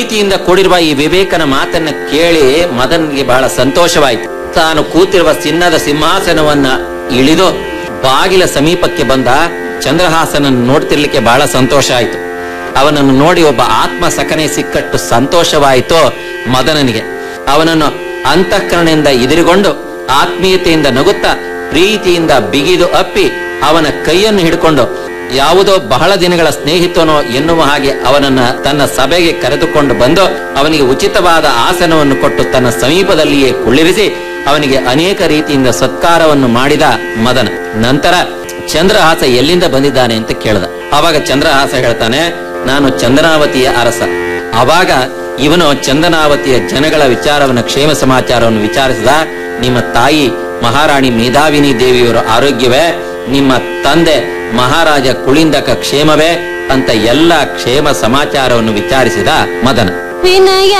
ಪ್ರೀತಿಯಿಂದ ಕೂಡಿರುವ ಈ ವಿವೇಕನ ಮಾತನ್ನ ಕೇಳಿ ಮದನ್ಗೆ ಬಹಳ ಸಂತೋಷವಾಯಿತು ತಾನು ಕೂತಿರುವ ಚಿನ್ನದ ಸಿಂಹಾಸನವನ್ನ ಇಳಿದು ಬಾಗಿಲ ಸಮೀಪಕ್ಕೆ ಬಂದ ಚಂದ್ರಹಾಸನನ್ನು ನೋಡ್ತಿರ್ಲಿಕ್ಕೆ ಬಹಳ ಸಂತೋಷ ಆಯಿತು ಅವನನ್ನು ನೋಡಿ ಒಬ್ಬ ಆತ್ಮ ಸಕನೆ ಸಿಕ್ಕಟ್ಟು ಸಂತೋಷವಾಯಿತು ಮದನನಿಗೆ ಅವನನ್ನು ಅಂತಃಕರಣದಿಂದ ಎದುರುಗೊಂಡು ಆತ್ಮೀಯತೆಯಿಂದ ನಗುತ್ತಾ ಪ್ರೀತಿಯಿಂದ ಬಿಗಿದು ಅಪ್ಪಿ ಅವನ ಕೈಯನ್ನು ಹಿಡ್ಕೊಂಡು ಯಾವುದೋ ಬಹಳ ದಿನಗಳ ಸ್ನೇಹಿತನೋ ಎನ್ನುವ ಹಾಗೆ ಅವನನ್ನ ತನ್ನ ಸಭೆಗೆ ಕರೆದುಕೊಂಡು ಬಂದು ಅವನಿಗೆ ಉಚಿತವಾದ ಆಸನವನ್ನು ಕೊಟ್ಟು ತನ್ನ ಸಮೀಪದಲ್ಲಿಯೇ ಕುಳ್ಳಿರಿಸಿ ಅವನಿಗೆ ಅನೇಕ ರೀತಿಯಿಂದ ಸತ್ಕಾರವನ್ನು ಮಾಡಿದ ಮದನ ನಂತರ ಚಂದ್ರಹಾಸ ಎಲ್ಲಿಂದ ಬಂದಿದ್ದಾನೆ ಅಂತ ಕೇಳ್ದ ಅವಾಗ ಚಂದ್ರಹಾಸ ಹೇಳ್ತಾನೆ ನಾನು ಚಂದನಾವತಿಯ ಅರಸ ಅವಾಗ ಇವನು ಚಂದನಾವತಿಯ ಜನಗಳ ವಿಚಾರವನ್ನು ಕ್ಷೇಮ ಸಮಾಚಾರವನ್ನು ವಿಚಾರಿಸಿದ ನಿಮ್ಮ ತಾಯಿ ಮಹಾರಾಣಿ ಮೇಧಾವಿನಿ ದೇವಿಯವರ ಆರೋಗ್ಯವೇ ನಿಮ್ಮ ತಂದೆ ಮಹಾರಾಜ ಕುಳಿಂದಕ ಕ್ಷೇಮವೇ ಅಂತ ಎಲ್ಲ ಕ್ಷೇಮ ಸಮಾಚಾರವನ್ನು ವಿಚಾರಿಸಿದ ಮದನ ವಿನಯ